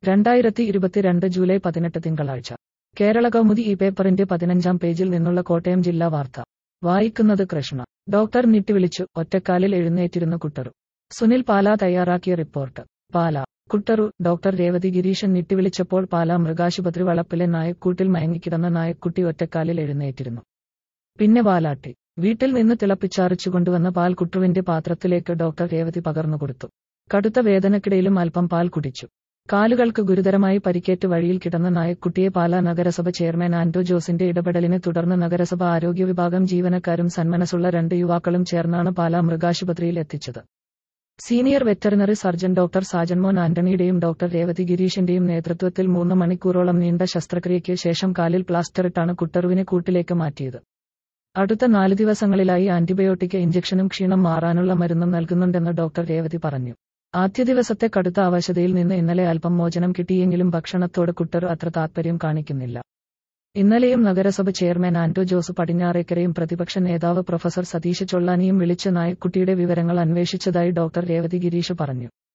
രണ്ടായിരത്തി ഇരുപത്തിരണ്ട് ജൂലൈ പതിനെട്ട് തിങ്കളാഴ്ച കേരള കൗമുദി ഈ പേപ്പറിന്റെ പതിനഞ്ചാം പേജിൽ നിന്നുള്ള കോട്ടയം ജില്ലാ വാർത്ത വായിക്കുന്നത് കൃഷ്ണ ഡോക്ടർ നിട്ടിവിളിച്ചു ഒറ്റക്കാലിൽ എഴുന്നേറ്റിരുന്ന കുട്ടറു സുനിൽ പാല തയ്യാറാക്കിയ റിപ്പോർട്ട് പാല കുട്ടറു ഡോക്ടർ രേവതി ഗിരീശൻ നിട്ടിവിളിച്ചപ്പോൾ പാല മൃഗാശുപത്രി വളപ്പിലെ നായക്കൂട്ടിൽ മയങ്ങിക്കിടന്ന നായക്കുട്ടി ഒറ്റക്കാലിൽ എഴുന്നേറ്റിരുന്നു പിന്നെ പാലാട്ടി വീട്ടിൽ നിന്ന് തിളപ്പിച്ചാറിച്ചു കൊണ്ടുവന്ന പാൽ കുട്ടുവിന്റെ പാത്രത്തിലേക്ക് ഡോക്ടർ രേവതി പകർന്നു കൊടുത്തു കടുത്ത വേദനക്കിടയിലും അല്പം പാൽ കുടിച്ചു കാലുകൾക്ക് ഗുരുതരമായി പരിക്കേറ്റ് വഴിയിൽ കിടന്ന നായക്കുട്ടിയെ പാല നഗരസഭ ചെയർമാൻ ആന്റോ ജോസിന്റെ ഇടപെടലിനെ തുടർന്ന് നഗരസഭ ആരോഗ്യ വിഭാഗം ജീവനക്കാരും സന്മനസ്സുള്ള രണ്ട് യുവാക്കളും ചേർന്നാണ് പാല മൃഗാശുപത്രിയിൽ എത്തിച്ചത് senior veterinary surgeon doctor Sajanmon ആന്റണിയുടെയും ഡോക്ടർ രേവതി ഗിരീഷിന്റെയും നേതൃത്വത്തിൽ മൂന്ന് മണിക്കൂറോളം നീണ്ട ശസ്ത്രക്രിയയ്ക്ക് ശേഷം കാലിൽ പ്ലാസ്റ്ററിട്ടാണ് കുട്ടറുവിനെ കൂട്ടിലേക്ക് മാറ്റിയത് അടുത്ത നാല് ദിവസങ്ങളിലായി ആന്റിബയോട്ടിക് ഇഞ്ചക്ഷനും ക്ഷീണം മാറാനുള്ള മരുന്നും നൽകുന്നുണ്ടെന്ന് ഡോക്ടർ രേവതി പറഞ്ഞു ആദ്യ ദിവസത്തെ കടുത്ത അവശതയിൽ നിന്ന് ഇന്നലെ അല്പം മോചനം കിട്ടിയെങ്കിലും ഭക്ഷണത്തോട് കുട്ടർ അത്ര താത്പര്യം കാണിക്കുന്നില്ല ഇന്നലെയും നഗരസഭ ചെയർമാൻ ആന്റോ ജോസ് പടിഞ്ഞാറേക്കരയും പ്രതിപക്ഷ നേതാവ് പ്രൊഫസർ സതീഷ് ചൊള്ളാനിയും വിളിച്ച് നായക്കുട്ടിയുടെ വിവരങ്ങൾ അന്വേഷിച്ചതായി ഡോക്ടർ രേവതി ഗിരീഷ് പറഞ്ഞു